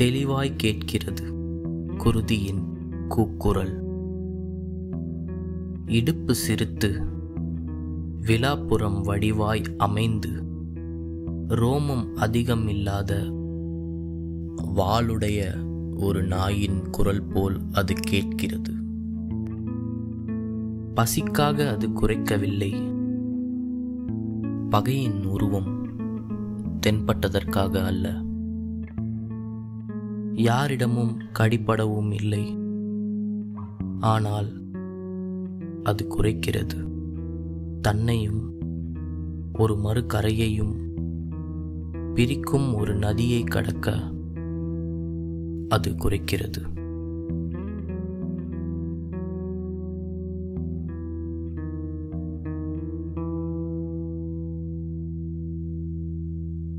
தெளிவாய் கேட்கிறது குருதியின் கூக்குரல் இடுப்பு சிரித்து விழாப்புறம் வடிவாய் அமைந்து ரோமம் அதிகம் இல்லாத வாளுடைய ஒரு நாயின் குரல் போல் அது கேட்கிறது பசிக்காக அது குறைக்கவில்லை பகையின் உருவம் தென்பட்டதற்காக அல்ல யாரிடமும் கடிபடவும் இல்லை ஆனால் அது குறைக்கிறது தன்னையும் ஒரு மறுகரையையும் பிரிக்கும் ஒரு நதியை கடக்க அது குறைக்கிறது